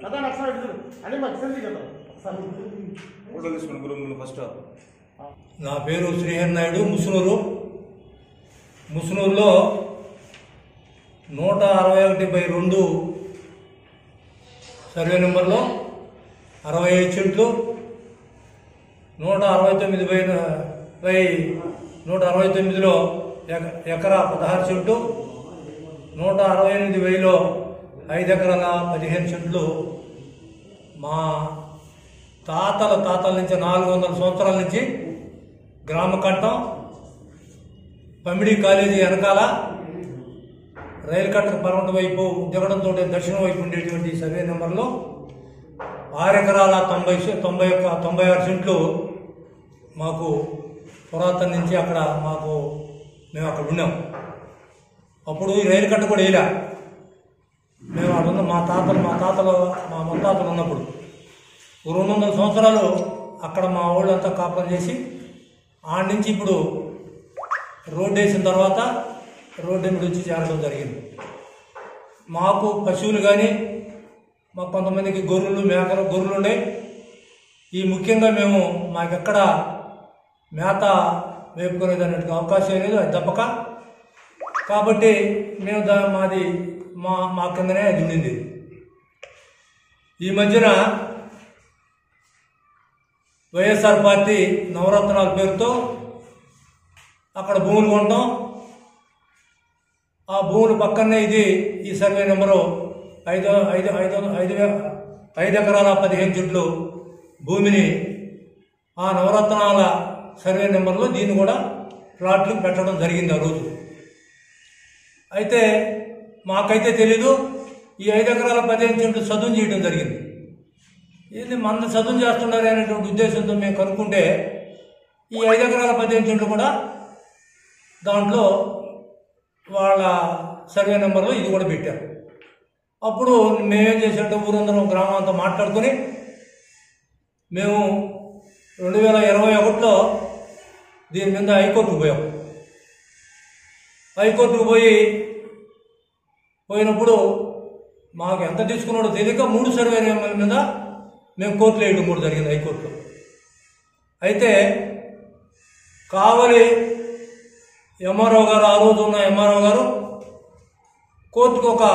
కదా ఒకసారి అడుగు అని మాకు తెలియదు కదా ఒకసారి ఫోటో తీసుకుని గురువు ఫస్ట్ నా పేరు శ్రీహరి నాయుడు ముసునూరు ముసునూరులో నూట అరవై ఒకటి బై రెండు సర్వే నెంబర్లో అరవై ఐదు చెట్లు నూట అరవై తొమ్మిది బై బై నూట అరవై తొమ్మిదిలో ఎక- ఎకరా పదహారు చెట్లు నూట అరవై ఎనిమిది వెయ్యిలో ఐదు ఎకరాల పదిహేను చెట్లు మా తాతల తాతల నుంచి నాలుగు వందల సంవత్సరాల నుంచి గ్రామ కంఠం పమిడి కాలేజీ వెనకాల రైలు కట్టకు పరమట వైపు దిగడంతో దక్షిణం వైపు ఉండేటువంటి సర్వే నెంబర్లో ఆరు ఎకరాల తొంభై సె- తొంభై ఒక్క తొంభై ఆరు సెంట్లు మాకు పురాతన నుంచి అక్కడ మాకు మేము అక్కడ ఉన్నాం అప్పుడు ఈ రైలు కట్ట కూడా వేయలే మేము అక్కడ ఉన్న మా తాతలు మా తాతలు మా ముత్తాతలు ఉన్నప్పుడు ఓ రెండు వందల సంవత్సరాలు అక్కడ మా వాళ్ళంతా కాపురం చేసి ఆడ నుంచి ఇప్పుడు రోడ్డు వేసిన తర్వాత రోడ్డు ఎనిమిది వచ్చి చేరడం జరిగింది మాకు పశువులు కానీ మా కొంతమందికి గొర్రెలు మేకలు గొర్రెలు ఉండే ఈ ముఖ్యంగా మేము మాకెక్కడ మేత వేపుకునేది అన్నట్టుగా అవకాశం లేదు అది తప్పక కాబట్టి మేము దా మాది మా మా కిందనే అది ఉండింది ఈ మధ్యన వైఎస్ఆర్ పార్టీ నవరత్నాల పేరుతో అక్కడ భూములు కొనడం ఆ భూములు పక్కనే ఇది ఈ సర్వే నెంబరు ఐదు ఐదు ఐదు ఐదు వే- ఐదు ఎకరాల పదిహేను చెట్లు భూమిని ఆ నవరత్నాల సర్వే నెంబర్లో దీన్ని కూడా ప్లాట్లు పెట్టడం జరిగింది ఆ రోజు అయితే మాకైతే తెలీదు ఈ ఐదు ఎకరాల పదిహేను చెట్లు చదువు చేయడం జరిగింది ఇది మన చదువు చేస్తున్నారు అనేటువంటి ఉద్దేశంతో మేము కనుక్కుంటే ఈ ఐదు ఎకరాల పదిహేను చెట్లు కూడా దాంట్లో వాళ్ళ సర్వే నెంబర్లో ఇది కూడా పెట్టారు అప్పుడు మేమేం చేసామంటే ఊరందరం గ్రామం అంతా మాట్లాడుకొని మేము రెండు వేల ఇరవై ఒకటిలో దీని మీద హైకోర్టుకు పోయాం హైకోర్టుకు పోయి పోయినప్పుడు మాకు ఎంత తీసుకున్నాడో తెలియక మూడు సర్వే నెంబర్ల మీద మేము కోర్టులో వేయడం కూడా జరిగింది హైకోర్టులో అయితే కావలి ఎంఆర్ఓ గారు ఆ రోజు ఉన్న ఎంఆర్ఓ గారు కోర్టుకు ఒక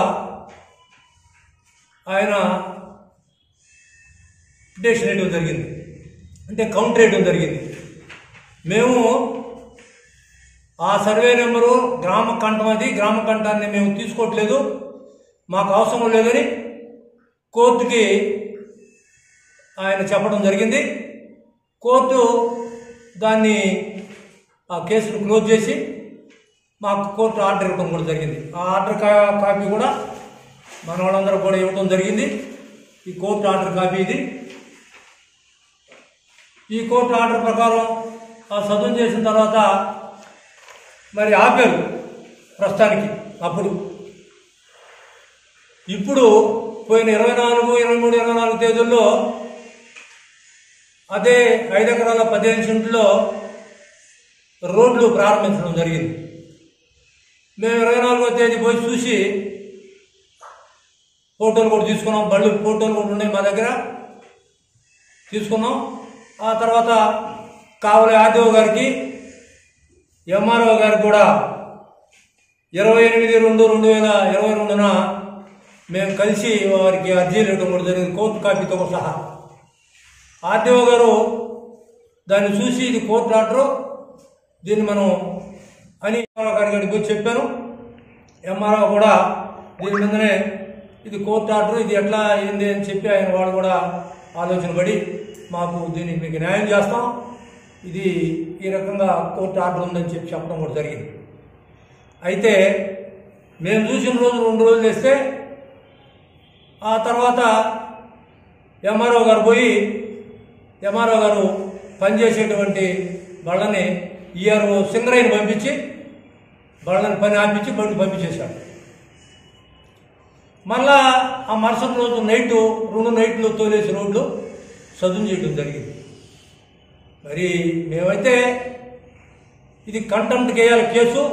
ఆయన పిటిషన్ వేయడం జరిగింది అంటే కౌంటర్ వేయడం జరిగింది మేము ఆ సర్వే నెంబరు గ్రామ కంఠం అది గ్రామ కంఠాన్ని మేము తీసుకోవట్లేదు మాకు అవసరం లేదని కోర్టుకి ఆయన చెప్పడం జరిగింది కోర్టు దాన్ని ఆ కేసును క్లోజ్ చేసి మాకు కోర్టు ఆర్డర్ ఇవ్వడం కూడా జరిగింది ఆ ఆర్డర్ కా- కాపీ కూడా మన వాళ్ళందరూ కూడా ఇవ్వడం జరిగింది ఈ కోర్టు ఆర్డర్ కాపీ ఇది ఈ కోర్టు ఆర్డర్ ప్రకారం ఆ చదువు చేసిన తర్వాత మరి ఆపారు ప్రస్తుతానికి అప్పుడు ఇప్పుడు పోయిన ఇరవై నాలుగు ఇరవై మూడు ఇరవై నాలుగు తేదీల్లో అదే ఐదు ఎకరాల పదిహేను సెంట్లో రోడ్లు ప్రారంభించడం జరిగింది మేము ఇరవై నాలుగో తేదీ పోయి చూసి ఫోటోలు కూడా తీసుకున్నాం బళ్ళు ఫోటోలు కూడా ఉన్నాయి మా దగ్గర తీసుకున్నాం ఆ తర్వాత కావలి ఆర్డీఓ గారికి ఎంఆర్ఓ గారికి కూడా ఇరవై ఎనిమిది రెండు రెండు వేల ఇరవై రెండున మేము కలిసి వారికి అర్జీలు ఇవ్వడం కూడా జరిగింది కోర్టు కాపీతో సహా ఆర్డీఓ గారు దాన్ని చూసి ఇది కోర్టు ఆర్డరు దీన్ని మనం అని ఎంఆర్ఓ గారి గారికి పోయి చెప్పాను ఎంఆర్ఓ కూడా దీని మీదనే ఇది కోర్టు ఆర్డర్ ఇది ఎట్లా ఏంది అని చెప్పి ఆయన వాళ్ళు కూడా ఆలోచన పడి మాకు దీనికి మీకు న్యాయం చేస్తాం ఇది ఈ రకంగా కోర్టు ఆర్డర్ ఉందని చెప్పి చెప్పడం కూడా జరిగింది అయితే మేము చూసిన రోజు రెండు రోజులు వేస్తే ఆ తర్వాత ఎంఆర్ఓ గారు పోయి ఎంఆర్ఓ గారు పనిచేసేటువంటి వాళ్ళని ఈఆర్ఓ సింగరైని పంపించి వాళ్ళని పని ఆపించి బండి పంపించేశాడు మళ్ళా ఆ మరుసటి రోజు నైటు రెండు నైట్లు తోలేసి రోడ్లు చదువు చేయడం జరిగింది మరి మేమైతే ఇది కంటెంప్ట్కి వేయాలి కేసు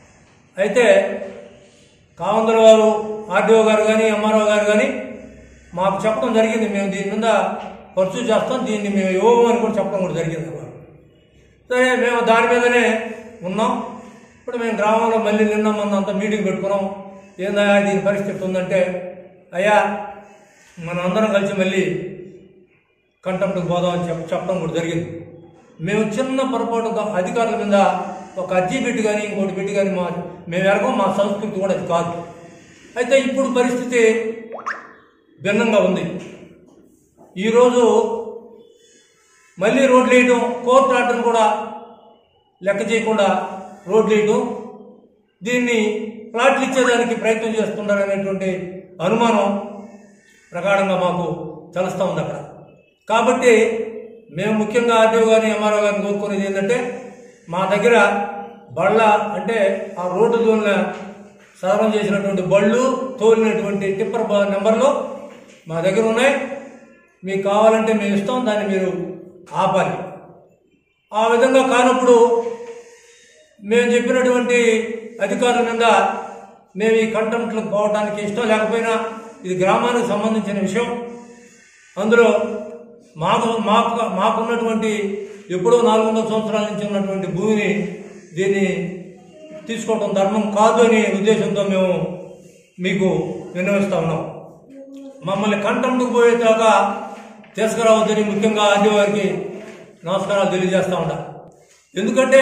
అయితే కావందర వారు ఆర్డీఓ గారు కానీ ఎంఆర్ఓ గారు కానీ మాకు చెప్పడం జరిగింది మేము దీని మీద పర్సూ చేస్తాం దీన్ని మేము ఇవ్వము అని కూడా చెప్పడం కూడా జరిగింది మాకు సరే మేము దాని మీదనే ఉన్నాం ఇప్పుడు మేము గ్రామంలో మళ్ళీ నిన్న మొన్న అంతా మీటింగ్ పెట్టుకున్నాం ఏందయ్యా దీని పరిస్థితి ఉందంటే అయ్యా మనం అందరం కలిసి మళ్ళీ కంటెంప్ట్కి పోదాం అని చెప్ చెప్పడం కూడా జరిగింది మేము చిన్న పొరపాటుగా అధికారుల మీద ఒక అర్జీ పెట్టి కానీ ఇంకోటి పెట్టి కానీ మా మేము ఎరగం మా సంస్కృతి కూడా అది కాదు అయితే ఇప్పుడు పరిస్థితి భిన్నంగా ఉంది ఈరోజు మళ్ళీ రోడ్లు వేయటం కోర్టు ఆర్డర్ను కూడా లెక్క చేయకుండా రోడ్లు వేయటం దీన్ని ప్లాట్లు ఇచ్చేదానికి ప్రయత్నం చేస్తున్నారనేటువంటి అనుమానం ప్రగాఢంగా మాకు తెలుస్తూ ఉంది అక్కడ కాబట్టి మేము ముఖ్యంగా ఆర్టీఓ గారిని ఎంఆర్ఓ గారిని కోరుకునేది ఏంటంటే మా దగ్గర బళ్ళ అంటే ఆ రోడ్డు తోలిన సవరణ చేసినటువంటి బళ్ళు తోలినటువంటి టిప్పర్ బ- నెంబర్లు మా దగ్గర ఉన్నాయి మీకు కావాలంటే మేము ఇస్తాం దాన్ని మీరు ఆపాలి ఆ విధంగా కానప్పుడు మేము చెప్పినటువంటి అధికారుల మీద మేము ఈ కంటెంప్ట్లకు పోవడానికి ఇష్టం లేకపోయినా ఇది గ్రామానికి సంబంధించిన విషయం అందులో మాకు మాకు మాకున్నటువంటి ఎప్పుడో నాలుగు వందల సంవత్సరాల నుంచి ఉన్నటువంటి భూమిని దీన్ని తీసుకోవడం ధర్మం కాదు అనే ఉద్దేశంతో మేము మీకు విన్నవిస్తా ఉన్నాం మమ్మల్ని కంటెంప్ట్కి పోయేదాకా తీసుకురావద్దని ముఖ్యంగా ఆర్డీ వారికి నమస్కారాలు తెలియజేస్తా ఉంటా ఎందుకంటే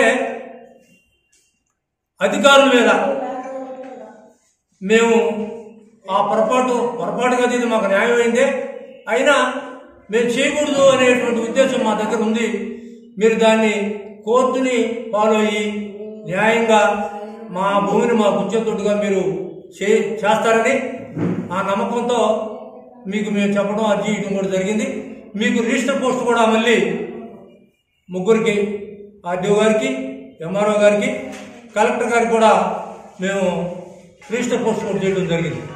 అధికారుల మీద మేము ఆ పొరపాటు పొరపాటు కదా ఇది మాకు న్యాయం అయిందే అయినా మేము చేయకూడదు అనేటువంటి ఉద్దేశం మా దగ్గర ఉంది మీరు దాన్ని కోర్టుని ఫాలో అయ్యి న్యాయంగా మా భూమిని మాకు వచ్చేటట్టుగా మీరు చే చేస్తారని ఆ నమ్మకంతో మీకు మేము చెప్పడం అర్జీ ఇవ్వడం కూడా జరిగింది మీకు రిజిస్టర్ పోస్ట్ కూడా మళ్ళీ ముగ్గురికి ఆర్డీఓ గారికి ఎంఆర్ఓ గారికి కలెక్టర్ గారికి కూడా మేము రిజిస్టర్ పోస్ట్ కూడా చేయడం జరిగింది